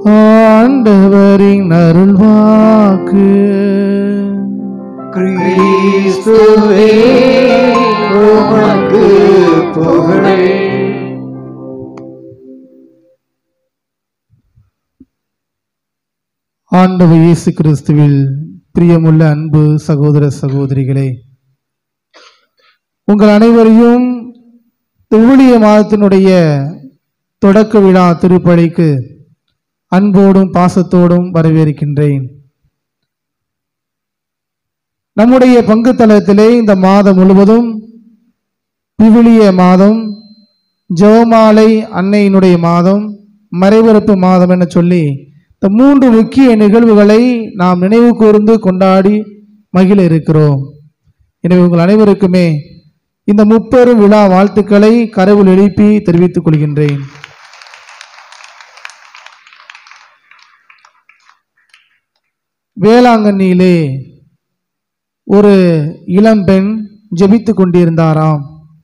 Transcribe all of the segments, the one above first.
ஆண்டவரின் அருள்வாக்கு கிறிஸ்துவே உமக்கு புகழே ஆண்டவர் இயேசு கிறிஸ்துவில் பிரியமுள்ள அன்பு சகோதர சகோதரிகளே உங்கள் அனைவரையும் ஊழிய மாதத்தினுடைய தொடக்க விழா திருப்பலிக்கு அன்போடும் பாசத்தோடும் வரவேற்கின்றேன் நம்முடைய பங்கு தளத்திலே இந்த மாதம் முழுவதும் விவிலிய மாதம் ஜெவமாலை அன்னையினுடைய மாதம் மறைவிறப்பு மாதம் என சொல்லி இந்த மூன்று முக்கிய நிகழ்வுகளை நாம் நினைவு கூர்ந்து கொண்டாடி மகிழ இருக்கிறோம் எனவே உங்கள் அனைவருக்குமே இந்த முப்பெரும் விழா வாழ்த்துக்களை கரவில் எழுப்பி தெரிவித்துக் கொள்கின்றேன் வேளாங்கண்ணியிலே ஒரு இளம்பெண் ஜெபித்து கொண்டிருந்தாராம்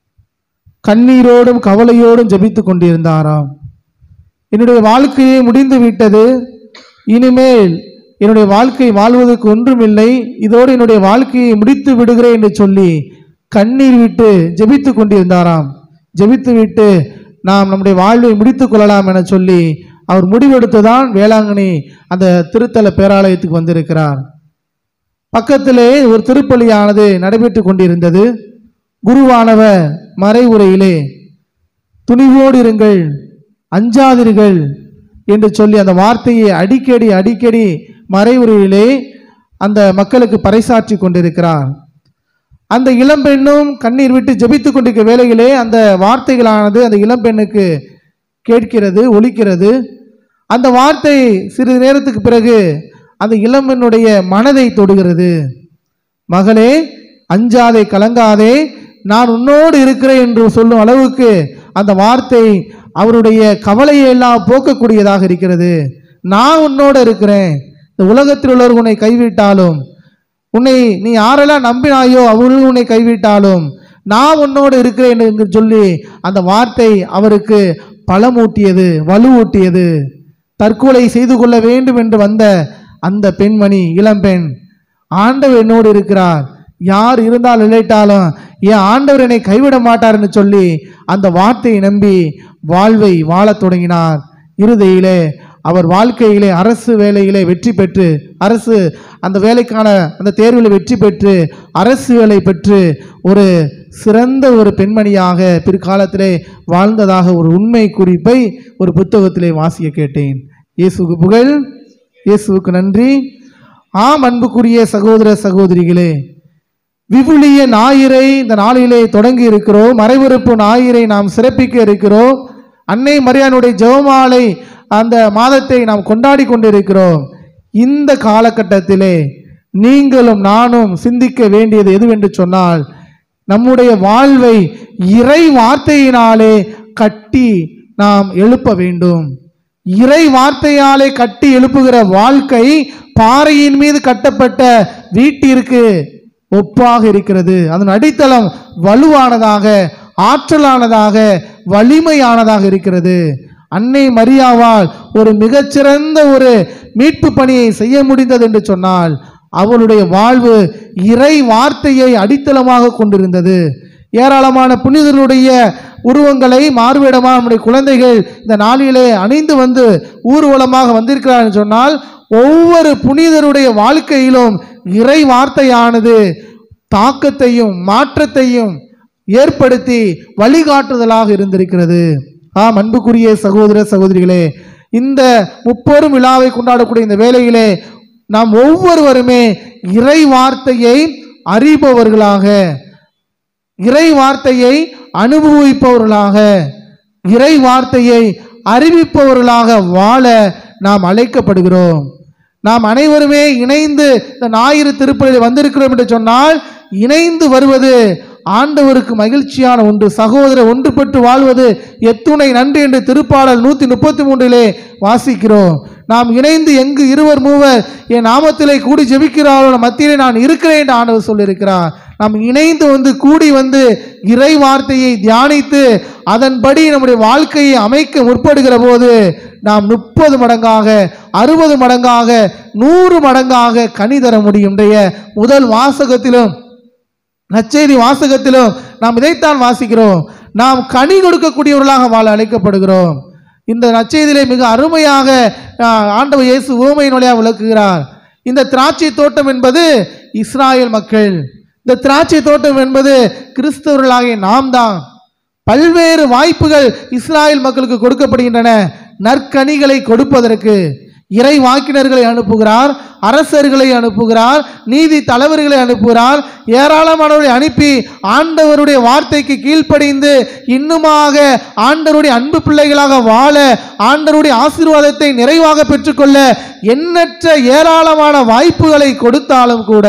கண்ணீரோடும் கவலையோடும் ஜெபித்து கொண்டிருந்தாராம் என்னுடைய வாழ்க்கையே முடிந்து விட்டது இனிமேல் என்னுடைய வாழ்க்கை வாழ்வதற்கு ஒன்றுமில்லை இதோடு என்னுடைய வாழ்க்கையை முடித்து விடுகிறேன் என்று சொல்லி கண்ணீர் விட்டு ஜெபித்து கொண்டிருந்தாராம் ஜெபித்து விட்டு நாம் நம்முடைய வாழ்வை முடித்துக் கொள்ளலாம் என சொல்லி அவர் முடிவெடுத்துதான் வேளாங்கண்ணி அந்த திருத்தல பேராலயத்துக்கு வந்திருக்கிறார் பக்கத்திலே ஒரு திருப்பலியானது நடைபெற்று கொண்டிருந்தது குருவானவர் மறைவுரையிலே துணிவோடு இருங்கள் அஞ்சாதீர்கள் என்று சொல்லி அந்த வார்த்தையை அடிக்கடி அடிக்கடி மறைவுரையிலே அந்த மக்களுக்கு பறைசாற்றி கொண்டிருக்கிறார் அந்த இளம்பெண்ணும் கண்ணீர் விட்டு ஜெபித்துக் கொண்டிருக்கிற வேளையிலே அந்த வார்த்தைகளானது அந்த இளம்பெண்ணுக்கு கேட்கிறது ஒலிக்கிறது அந்த வார்த்தை சிறிது நேரத்துக்கு பிறகு அந்த இளம்பெண்ணுடைய மனதை தொடுகிறது மகளே அஞ்சாதே கலங்காதே நான் உன்னோடு இருக்கிறேன் என்று சொல்லும் அளவுக்கு அந்த வார்த்தை அவருடைய கவலையை எல்லாம் போக்கக்கூடியதாக இருக்கிறது நான் உன்னோடு இருக்கிறேன் இந்த உலகத்தில் உள்ளவர் உன்னை கைவிட்டாலும் உன்னை நீ யாரெல்லாம் நம்பினாயோ அவர்கள் உன்னை கைவிட்டாலும் நான் உன்னோடு இருக்கிறேன் என்று சொல்லி அந்த வார்த்தை அவருக்கு பலமூட்டியது வலுவூட்டியது தற்கொலை செய்து கொள்ள வேண்டும் என்று வந்த அந்த பெண்மணி இளம்பெண் ஆண்டவர் என்னோடு இருக்கிறார் யார் இருந்தால் இழைத்தாலும் என் ஆண்டவர் என்னை கைவிட மாட்டார்னு சொல்லி அந்த வார்த்தையை நம்பி வாழ்வை வாழத் தொடங்கினார் இறுதியிலே அவர் வாழ்க்கையிலே அரசு வேலையிலே வெற்றி பெற்று அரசு அந்த வேலைக்கான அந்த தேர்வில் வெற்றி பெற்று அரசு வேலை பெற்று ஒரு சிறந்த ஒரு பெண்மணியாக பிற்காலத்திலே வாழ்ந்ததாக ஒரு உண்மை குறிப்பை ஒரு புத்தகத்திலே வாசிக்க கேட்டேன் இயேசுக்கு புகழ் இயேசுவுக்கு நன்றி ஆம் அன்புக்குரிய சகோதர சகோதரிகளே விபுலிய ஞாயிறை இந்த நாளிலே தொடங்கி இருக்கிறோம் மறைவிருப்பு ஞாயிறை நாம் சிறப்பிக்க இருக்கிறோம் அன்னை மரியானுடைய ஜெபமாலை அந்த மாதத்தை நாம் கொண்டாடி கொண்டிருக்கிறோம் இந்த காலகட்டத்திலே நீங்களும் நானும் சிந்திக்க வேண்டியது எதுவென்று சொன்னால் நம்முடைய வாழ்வை இறை வார்த்தையினாலே கட்டி நாம் எழுப்ப வேண்டும் இறை வார்த்தையாலே கட்டி எழுப்புகிற வாழ்க்கை பாறையின் மீது கட்டப்பட்ட வீட்டிற்கு ஒப்பாக இருக்கிறது அதன் அடித்தளம் வலுவானதாக ஆற்றலானதாக வலிமையானதாக இருக்கிறது அன்னை மரியாவால் ஒரு மிகச்சிறந்த ஒரு மீட்பு பணியை செய்ய முடிந்தது என்று சொன்னால் அவளுடைய வாழ்வு இறை வார்த்தையை அடித்தளமாக கொண்டிருந்தது ஏராளமான புனிதர்களுடைய உருவங்களை மாறுவிடமாக நம்முடைய குழந்தைகள் இந்த நாளிலே அணிந்து வந்து ஊர்வலமாக வந்திருக்கிறார் என்று சொன்னால் ஒவ்வொரு புனிதருடைய வாழ்க்கையிலும் இறை வார்த்தையானது தாக்கத்தையும் மாற்றத்தையும் ஏற்படுத்தி வழிகாட்டுதலாக இருந்திருக்கிறது ஆம் அன்புக்குரிய சகோதர சகோதரிகளே இந்த முப்பெரும் விழாவை கொண்டாடக்கூடிய இந்த வேளையிலே நாம் ஒவ்வொருவருமே இறை வார்த்தையை அறிபவர்களாக இறை வார்த்தையை அனுபவிப்பவர்களாக இறை வார்த்தையை அறிவிப்பவர்களாக வாழ நாம் அழைக்கப்படுகிறோம் நாம் அனைவருமே இணைந்து இந்த ஞாயிறு திருப்பலியில் வந்திருக்கிறோம் என்று சொன்னால் இணைந்து வருவது ஆண்டவருக்கு மகிழ்ச்சியான ஒன்று சகோதர ஒன்றுபட்டு வாழ்வது எத்துணை நன்றி என்று திருப்பாடல் நூற்றி முப்பத்தி மூன்றிலே வாசிக்கிறோம் நாம் இணைந்து எங்கு இருவர் மூவர் என் நாமத்திலே கூடி ஜெபிக்கிறார்களோ மத்தியிலே நான் இருக்கிறேன் என்று ஆண்டவர் சொல்லியிருக்கிறார் நாம் இணைந்து வந்து கூடி வந்து இறை வார்த்தையை தியானித்து அதன்படி நம்முடைய வாழ்க்கையை அமைக்க முற்படுகிற போது நாம் முப்பது மடங்காக அறுபது மடங்காக நூறு மடங்காக கனி தர முடியும் இன்றைய முதல் வாசகத்திலும் நற்செய்தி வாசகத்திலும் நாம் இதைத்தான் வாசிக்கிறோம் நாம் கனி கொடுக்கக்கூடியவர்களாக வாழ அழைக்கப்படுகிறோம் இந்த நற்செய்தியிலே மிக அருமையாக ஆஹ், ஆண்டவர் இயேசு ஊமையின் வழியாக விளக்குகிறார் இந்த திராட்சை தோட்டம் என்பது இஸ்ராயேல் மக்கள் இந்த திராட்சை தோட்டம் என்பது கிறிஸ்தவர்களாகிய நாம் தான் பல்வேறு வாய்ப்புகள் இஸ்ராயேல் மக்களுக்கு கொடுக்கப்படுகின்றன நற்கனிகளை கொடுப்பதற்கு இறை வாக்கினர்களை அனுப்புகிறார் அரசர்களை அனுப்புகிறார் நீதி தலைவர்களை அனுப்புகிறார் ஏராளமானவர்களை அனுப்பி ஆண்டவருடைய வார்த்தைக்கு கீழ்ப்படிந்து இன்னுமாக ஆண்டவருடைய அன்பு பிள்ளைகளாக வாழ ஆண்டவருடைய ஆசீர்வாதத்தை நிறைவாக பெற்றுக்கொள்ள எண்ணற்ற ஏராளமான வாய்ப்புகளை கொடுத்தாலும் கூட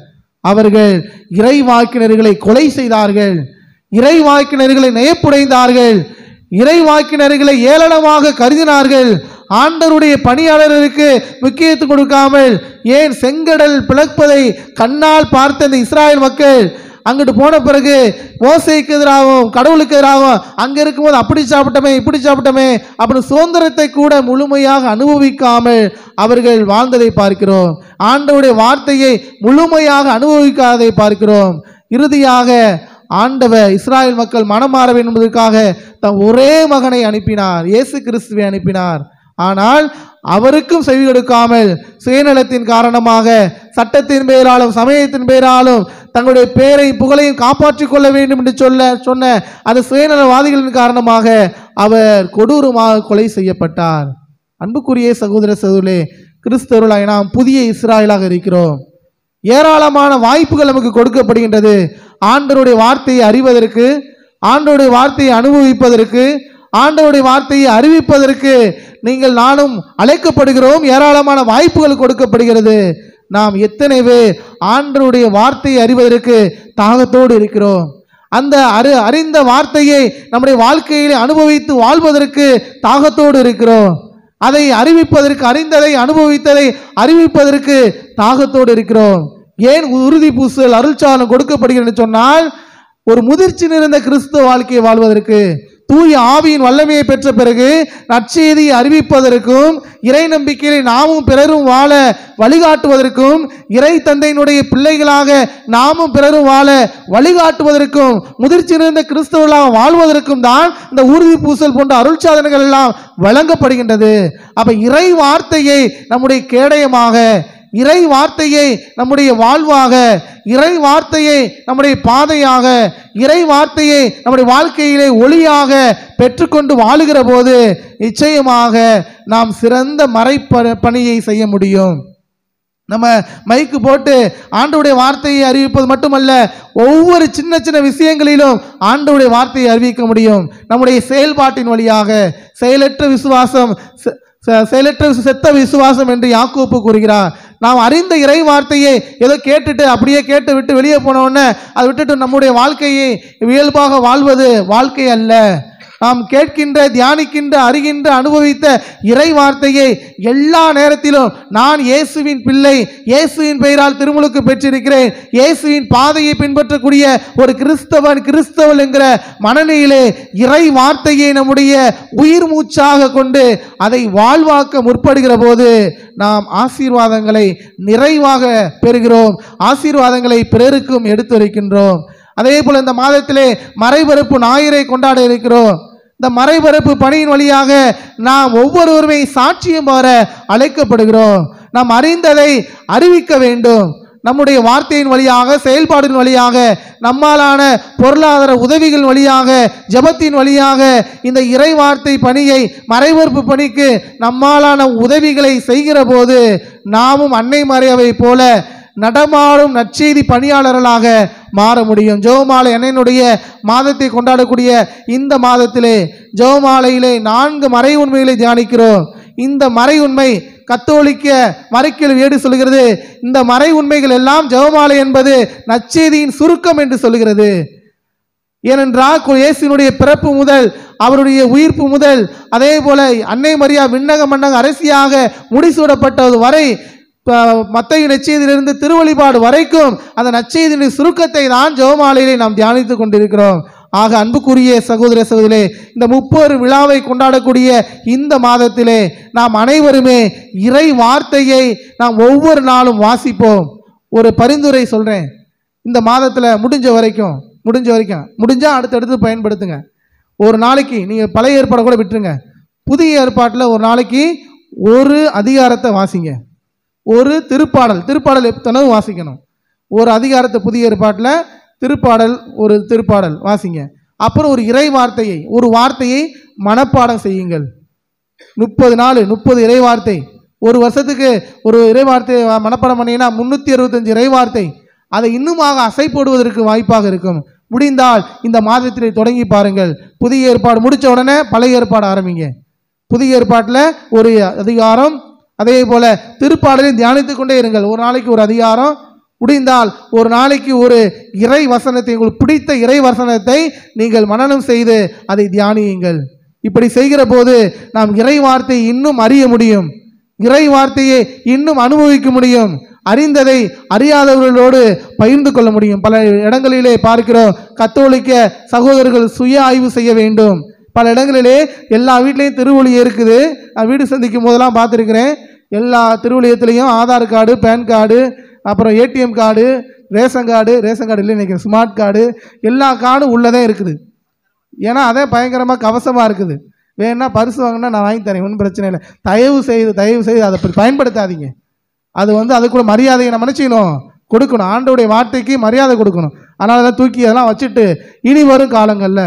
அவர்கள் இறை வாக்கினர்களை கொலை செய்தார்கள் இறை வாக்கினர்களை நெயப்புடைந்தார்கள் இறை வாக்கினர்களை ஏளனமாக கருதினார்கள் ஆண்டவருடைய பணியாளர்களுக்கு முக்கியத்துவம் கொடுக்காமல் ஏன் செங்கடல் பிளப்பதை கண்ணால் பார்த்த இந்த இஸ்ராயல் மக்கள் அங்கிட்டு போன பிறகு மோசைக்கு எதிராகவும் கடவுளுக்கு எதிராகவும் அங்க இருக்கும்போது அப்படி சாப்பிட்டோமே இப்படி சாப்பிட்டோமே அப்படின்னு சுதந்திரத்தை கூட முழுமையாக அனுபவிக்காமல் அவர்கள் வாழ்ந்ததை பார்க்கிறோம் ஆண்டவருடைய வார்த்தையை முழுமையாக அனுபவிக்காததை பார்க்கிறோம் இறுதியாக ஆண்டவர் இஸ்ராயேல் மக்கள் மனம் மாற வேண்டும் என்பதற்காக தம் ஒரே மகனை அனுப்பினார் இயேசு கிறிஸ்துவை அனுப்பினார் ஆனால் அவருக்கும் செவி கொடுக்காமல் சுயநலத்தின் காரணமாக சட்டத்தின் பெயராலும் சமயத்தின் பெயராலும் தங்களுடைய பேரை புகழையும் காப்பாற்றிக் கொள்ள வேண்டும் என்று சொல்ல சொன்ன அந்த சுயநலவாதிகளின் காரணமாக அவர் கொடூரமாக கொலை செய்யப்பட்டார் அன்புக்குரிய சகோதர சகோதரே கிறிஸ்தவர்களாய் நாம் புதிய இஸ்ராயலாக இருக்கிறோம் ஏராளமான வாய்ப்புகள் நமக்கு கொடுக்கப்படுகின்றது ஆண்டவருடைய வார்த்தையை அறிவதற்கு ஆண்டவருடைய வார்த்தையை அனுபவிப்பதற்கு ஆண்டவருடைய வார்த்தையை அறிவிப்பதற்கு நீங்கள் நானும் அழைக்கப்படுகிறோம் ஏராளமான வாய்ப்புகள் கொடுக்கப்படுகிறது நாம் எத்தனை பேர் ஆண்டவருடைய வார்த்தையை அறிவதற்கு தாகத்தோடு இருக்கிறோம் அந்த அறி அறிந்த வார்த்தையை நம்முடைய வாழ்க்கையிலே அனுபவித்து வாழ்வதற்கு தாகத்தோடு இருக்கிறோம் அதை அறிவிப்பதற்கு அறிந்ததை அனுபவித்ததை அறிவிப்பதற்கு தாகத்தோடு இருக்கிறோம் ஏன் உறுதி பூசல் அருள்சாலம் கொடுக்கப்படுகிறது என்று சொன்னால் ஒரு முதிர்ச்சி நிறைந்த கிறிஸ்துவ வாழ்க்கையை வாழ்வதற்கு தூய ஆவியின் வல்லமையை பெற்ற பிறகு நற்செய்தியை அறிவிப்பதற்கும் இறை நம்பிக்கையை நாமும் பிறரும் வாழ வழிகாட்டுவதற்கும் இறை தந்தையினுடைய பிள்ளைகளாக நாமும் பிறரும் வாழ வழிகாட்டுவதற்கும் முதிர்ச்சி நிறைந்த கிறிஸ்தவர்களாக வாழ்வதற்கும் தான் இந்த உறுதி பூசல் போன்ற அருள் சாதனைகள் எல்லாம் வழங்கப்படுகின்றது அப்ப இறை வார்த்தையை நம்முடைய கேடயமாக இறை வார்த்தையை நம்முடைய வாழ்வாக இறை வார்த்தையை நம்முடைய பாதையாக இறை வார்த்தையை நம்முடைய வாழ்க்கையிலே ஒளியாக பெற்றுக்கொண்டு வாழுகிற போது நிச்சயமாக நாம் சிறந்த மறைப்ப பணியை செய்ய முடியும் நம்ம மைக்கு போட்டு ஆண்டவுடைய வார்த்தையை அறிவிப்பது மட்டுமல்ல ஒவ்வொரு சின்ன சின்ன விஷயங்களிலும் ஆண்டவுடைய வார்த்தையை அறிவிக்க முடியும் நம்முடைய செயல்பாட்டின் வழியாக செயலற்ற விசுவாசம் செ- செ- செயலற்ற விசு- செத்த விசுவாசம் என்று யாக்கோப்பு கூறுகிறார் நாம் அறிந்த இறை வார்த்தையை ஏதோ கேட்டுட்டு அப்படியே கேட்டு விட்டு வெளியே போன உடனே அதை விட்டுட்டு நம்முடைய வாழ்க்கையை இயல்பாக வாழ்வது வாழ்க்கை அல்ல நாம் கேட்கின்ற தியானிக்கின்ற அறிகின்ற அனுபவித்த இறை வார்த்தையை எல்லா நேரத்திலும் நான் இயேசுவின் பிள்ளை இயேசுவின் பெயரால் திருமுழுக்கு பெற்றிருக்கிறேன் இயேசுவின் பாதையை பின்பற்றக்கூடிய ஒரு கிறிஸ்தவன் கிறிஸ்தவள் என்கிற மனநிலையிலே இறை வார்த்தையை நம்முடைய உயிர் மூச்சாக கொண்டு அதை வாழ்வாக்க முற்படுகிற போது நாம் ஆசீர்வாதங்களை நிறைவாக பெறுகிறோம் ஆசீர்வாதங்களை பிறருக்கும் எடுத்துரைக்கின்றோம் அதே போல இந்த மாதத்திலே மறைபரப்பு ஞாயிறை கொண்டாட இருக்கிறோம் இந்த மறைபரப்பு பணியின் வழியாக நாம் ஒவ்வொருவருமே சாட்சியம் வர அழைக்கப்படுகிறோம் நாம் அறிந்ததை அறிவிக்க வேண்டும் நம்முடைய வார்த்தையின் வழியாக செயல்பாடின் வழியாக நம்மாலான பொருளாதார உதவிகள் வழியாக ஜெபத்தின் வழியாக இந்த இறை வார்த்தை பணியை மறைபரப்பு பணிக்கு நம்மாலான உதவிகளை செய்கிற போது நாமும் அன்னை மறையவை போல நடமாடும் நற்செய்தி பணியாளர்களாக மாற முடியும் ஜெவமாலை அன்னையினுடைய மாதத்தை கொண்டாடக்கூடிய இந்த மாதத்திலே ஜெவமாலையிலே நான்கு மறை உண்மைகளை தியானிக்கிறோம் இந்த மறை உண்மை கத்தோலிக்க மறைக்கில் ஏடு சொல்கிறது இந்த மறை உண்மைகள் எல்லாம் ஜெவமாலை என்பது நற்செய்தியின் சுருக்கம் என்று சொல்கிறது ஏனென்றால் கு- இயேசுவினுடைய பிறப்பு முதல் அவருடைய உயிர்ப்பு முதல் அதே போல அன்னை மரியா விண்ணக மன்னக அரசியாக முடிசூடப்பட்டது வரை மத்திய நற்செய்தியிலிருந்து திருவழிபாடு வரைக்கும் அந்த நற்செய்தியின் சுருக்கத்தை தான் ஜெபமாலையிலே நாம் தியானித்துக் கொண்டிருக்கிறோம் ஆக அன்புக்குரிய சகோதர சகோதரே இந்த முப்பொரு விழாவை கொண்டாடக்கூடிய இந்த மாதத்திலே நாம் அனைவருமே இறை வார்த்தையை நாம் ஒவ்வொரு நாளும் வாசிப்போம் ஒரு பரிந்துரை சொல்கிறேன் இந்த மாதத்தில் முடிஞ்ச வரைக்கும் முடிஞ்ச வரைக்கும் முடிஞ்சால் அடுத்தடுத்து பயன்படுத்துங்க ஒரு நாளைக்கு நீங்கள் பழைய ஏற்பாடை கூட விட்டுருங்க புதிய ஏற்பாட்டில் ஒரு நாளைக்கு ஒரு அதிகாரத்தை வாசிங்க ஒரு திருப்பாடல் திருப்பாடல் எத்தனவும் வாசிக்கணும் ஒரு அதிகாரத்தை புதிய ஏற்பாட்டில் திருப்பாடல் ஒரு திருப்பாடல் வாசிங்க அப்புறம் ஒரு இறை வார்த்தையை ஒரு வார்த்தையை மனப்பாடம் செய்யுங்கள் முப்பது நாள் முப்பது இறை வார்த்தை ஒரு வருஷத்துக்கு ஒரு இறை வார்த்தையை மனப்பாடம் பண்ணீங்கன்னா முந்நூற்றி அறுபத்தஞ்சு இறை வார்த்தை அதை இன்னுமாக அசை போடுவதற்கு வாய்ப்பாக இருக்கும் முடிந்தால் இந்த மாதத்திலே தொடங்கி பாருங்கள் புதிய ஏற்பாடு முடிச்ச உடனே பழைய ஏற்பாடு ஆரம்பிங்க புதிய ஏற்பாட்டில் ஒரு அதிகாரம் அதே போல திருப்பாடலையும் தியானித்துக் கொண்டே இருங்கள் ஒரு நாளைக்கு ஒரு அதிகாரம் முடிந்தால் ஒரு நாளைக்கு ஒரு இறை வசனத்தை உங்களுக்கு பிடித்த இறை வசனத்தை நீங்கள் மனனம் செய்து அதை தியானியுங்கள் இப்படி செய்கிற போது நாம் இறை வார்த்தையை இன்னும் அறிய முடியும் இறை வார்த்தையை இன்னும் அனுபவிக்க முடியும் அறிந்ததை அறியாதவர்களோடு பகிர்ந்து கொள்ள முடியும் பல இடங்களிலே பார்க்கிறோம் கத்தோலிக்க சகோதரர்கள் சுய ஆய்வு செய்ய வேண்டும் பல இடங்களிலே எல்லா வீட்லேயும் திருவொழி இருக்குது நான் வீடு சந்திக்கும் போதெல்லாம் பார்த்துருக்கிறேன் எல்லா திருவொழியத்துலேயும் ஆதார் கார்டு பேன் கார்டு அப்புறம் ATM card ration card ration card இல்லை நினைக்கிறேன் ஸ்மார்ட் கார்டு எல்லா கார்டும் உள்ளதே இருக்குது ஏன்னா அதே பயங்கரமாக கவசமாக இருக்குது வேணா பரிசு வாங்கினா நான் வாங்கி தரேன் ஒன்றும் பிரச்சனை இல்லை தயவு செய்து தயவு செய்து அதை அப்படி பயன்படுத்தாதீங்க அது வந்து அதுக்குள்ள மரியாதையை நம்ம நினச்சிக்கணும் கொடுக்கணும் ஆண்டோடைய வார்த்தைக்கு மரியாதை கொடுக்கணும் அதனால தான் தூக்கி அதெல்லாம் வச்சுட்டு இனி வரும் காலங்களில்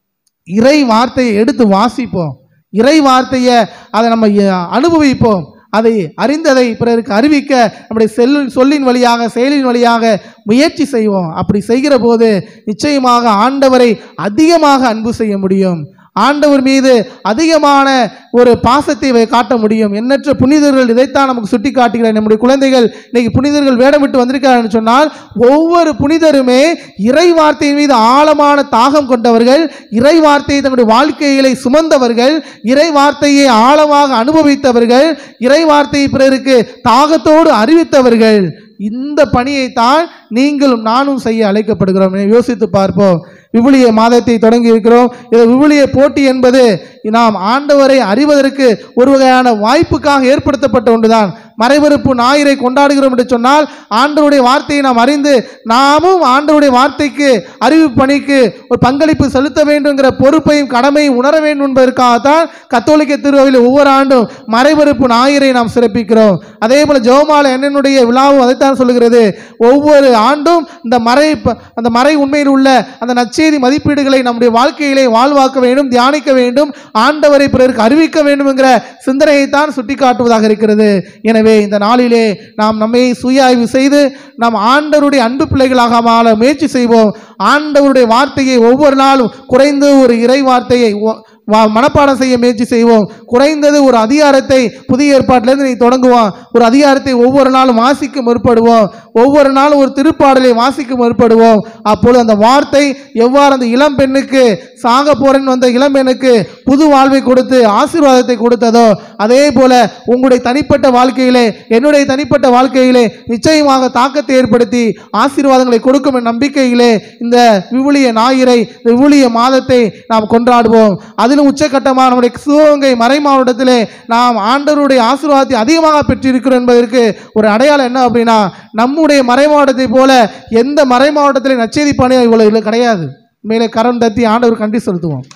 இறை வார்த்தையை எடுத்து வாசிப்போம் இறை வார்த்தையை அதை நம்ம அஹ், அனுபவிப்போம் அதை அறிந்ததை பிறருக்கு அறிவிக்க நம்முடைய செல் சொல்லின் வழியாக செயலின் வழியாக முயற்சி செய்வோம் அப்படி செய்கிற போது நிச்சயமாக ஆண்டவரை அதிகமாக அன்பு செய்ய முடியும் ஆண்டவர் மீது அதிகமான ஒரு பாசத்தை வை- காட்ட முடியும் எண்ணற்ற புனிதர்கள் இதைத்தான் நமக்கு சுட்டி காட்டுகிறார் நம்முடைய குழந்தைகள் இன்னைக்கு புனிதர்கள் வேடமிட்டு வந்திருக்காருன்னு சொன்னால் ஒவ்வொரு புனிதருமே இறை வார்த்தையின் மீது ஆழமான தாகம் கொண்டவர்கள் இறை வார்த்தையை தன்னுடைய வாழ்க்கைகளை சுமந்தவர்கள் இறை வார்த்தையை ஆழமாக அனுபவித்தவர்கள் இறை வார்த்தையை பிறருக்கு தாகத்தோடு அறிவித்தவர்கள் இந்த பணியைத்தான் நீங்களும் நானும் செய்ய அழைக்கப்படுகிறோம் என யோசித்து பார்ப்போம் விவிலிய மாதத்தை தொடங்கி இருக்கிறோம் இது விவிலிய போட்டி என்பது நாம் ஆண்டவரை அறிவதற்கு ஒரு வகையான வாய்ப்புக்காக ஏற்படுத்தப்பட்ட ஒன்றுதான் மறைவறுப்பு ஞாயிறை கொண்டாடுகிறோம் என்று சொன்னால் ஆண்டவருடைய வார்த்தையை நாம் அறிந்து நாமும் ஆண்டவருடைய வார்த்தைக்கு அறிவு பணிக்கு ஒரு பங்களிப்பு செலுத்த வேண்டுங்கிற பொறுப்பையும் கடமையும் உணர வேண்டும் என்பதற்காகத்தான் கத்தோலிக்க திருவையில் ஒவ்வொரு ஆண்டும் மறைவறுப்பு ஞாயிறை நாம் சிறப்பிக்கிறோம் அதே போல ஜெவமால என்னனுடைய விழாவும் அதைத்தான் சொல்லுகிறது ஒவ்வொரு ஆண்டும் இந்த மறை அந்த மறை உண்மையில் உள்ள அந்த நற்செய்தி மதிப்பீடுகளை நம்முடைய வாழ்க்கையிலே வாழ்வாக்க வேண்டும் தியானிக்க வேண்டும் ஆண்டவரை பிறருக்கு அறிவிக்க வேண்டும் என்கிற சிந்தனையைத்தான் சுட்டிக்காட்டுவதாக இருக்கிறது எனவே இந்த நாளிலே நாம் நம்மை சுய ஆய்வு செய்து நாம் ஆண்டவருடைய அன்பு பிள்ளைகளாக மாற முயற்சி செய்வோம் ஆண்டவருடைய வார்த்தையை ஒவ்வொரு நாளும் குறைந்து ஒரு இறை வார்த்தையை ஒ- வா- மனப்பாடம் செய்ய முயற்சி செய்வோம் குறைந்தது ஒரு அதிகாரத்தை புதிய ஏற்பாட்டிலேருந்து நீ தொடங்குவோம் ஒரு அதிகாரத்தை ஒவ்வொரு நாளும் வாசிக்க முற்படுவோம் ஒவ்வொரு நாளும் ஒரு திருப்பாடலை வாசிக்க முற்படுவோம் அப்பொழுது அந்த வார்த்தை எவ்வாறு அந்த இளம் பெண்ணுக்கு சாக போறேன்னு வந்த இளம் பெண்ணுக்கு புது வாழ்வை கொடுத்து ஆசீர்வாதத்தை கொடுத்ததோ அதே போல உங்களுடைய தனிப்பட்ட வாழ்க்கையிலே என்னுடைய தனிப்பட்ட வாழ்க்கையிலே நிச்சயமாக தாக்கத்தை ஏற்படுத்தி ஆசீர்வாதங்களை கொடுக்கும் என்ற நம்பிக்கையிலே இந்த விவிலிய ஞாயிறை இந்த விவிலிய மாதத்தை நாம் கொண்டாடுவோம் அதிலும் உச்சக்கட்டமாக நம்முடைய சிவகங்கை மறை மாவட்டத்திலே நாம் ஆண்டவருடைய ஆசீர்வாதத்தை அதிகமாக பெற்றிருக்கிறோம் என்பதற்கு ஒரு அடையாளம் என்ன அப்படின்னா நம்முடைய மறை மாவட்டத்தை போல எந்த மறை மாவட்டத்திலே நச்செய்தி பணி இவ்வளவு இல்லை கிடையாது மேலே கரம் தத்தி ஆண்டவர் கண்டி செலுத்துவோம்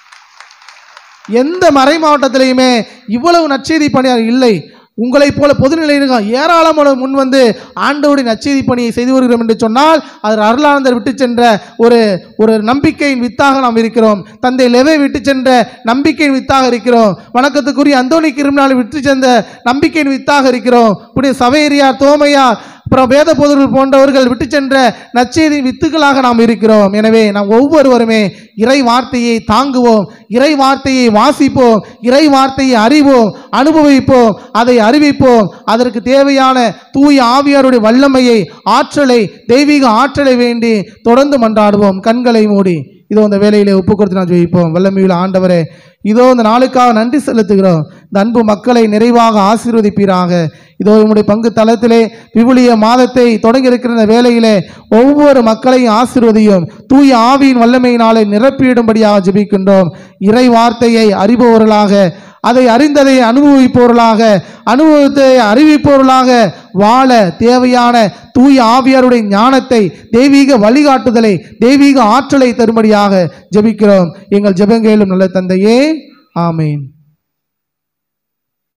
எந்த மறை மாவட்டத்திலையுமே இவ்வளவு நற்செய்தி பணியாளர் இல்லை உங்களைப் போல பொதுநிலையினர்கள் ஏராளமான முன் வந்து ஆண்டவருடைய நற்செய்தி பணியை செய்து வருகிறோம் என்று சொன்னால் அது அருளானந்தர் விட்டு சென்ற ஒரு ஒரு நம்பிக்கையின் வித்தாக நாம் இருக்கிறோம் தந்தை லெவை விட்டு சென்ற நம்பிக்கையின் வித்தாக இருக்கிறோம் வணக்கத்துக்குரிய அந்தோணி கிருமினாலை விட்டு சென்ற நம்பிக்கையின் வித்தாக இருக்கிறோம் புனித சவேரியார் தோமையார் அப்புறம் வேத போதர்கள் போன்றவர்கள் விட்டு சென்ற நற்செய்தி வித்துகளாக நாம் இருக்கிறோம் எனவே நாம் ஒவ்வொருவருமே இறை வார்த்தையை தாங்குவோம் இறை வார்த்தையை வாசிப்போம் இறை வார்த்தையை அறிவோம் அனுபவிப்போம் அதை அறிவிப்போம் அதற்கு தேவையான தூய ஆவியாருடைய வல்லமையை ஆற்றலை தெய்வீக ஆற்றலை வேண்டி தொடர்ந்து மன்றாடுவோம் கண்களை மூடி இதோ இந்த வேலையிலே ஒப்பு கொடுத்து நான் ஜெயிப்போம் வல்லமையுள்ள ஆண்டவரே இதோ இந்த நாளுக்காக நன்றி செலுத்துகிறோம் இந்த அன்பு மக்களை நிறைவாக ஆசீர்வதிப்பீராக இதோ உம்முடைய பங்கு தளத்திலே விவிலிய மாதத்தை தொடங்கி இருக்கிற இந்த வேளையிலே ஒவ்வொரு மக்களையும் ஆசீர்வதியும் தூய ஆவியின் வல்லமையினாலே நிரப்பிடும்படியாக ஜெபிக்கின்றோம் இறை வார்த்தையை அறிபவர்களாக அதை அறிந்ததை அனுபவிப்பவர்களாக அனுபவத்தை அறிவிப்பவர்களாக வாழ தேவையான தூய ஆவியாருடைய ஞானத்தை தெய்வீக வழிகாட்டுதலை தெய்வீக ஆற்றலை தரும்படியாக ஜெபிக்கிறோம் எங்கள் ஜெபங்கேலும் நல்ல தந்தையே ஆமேன்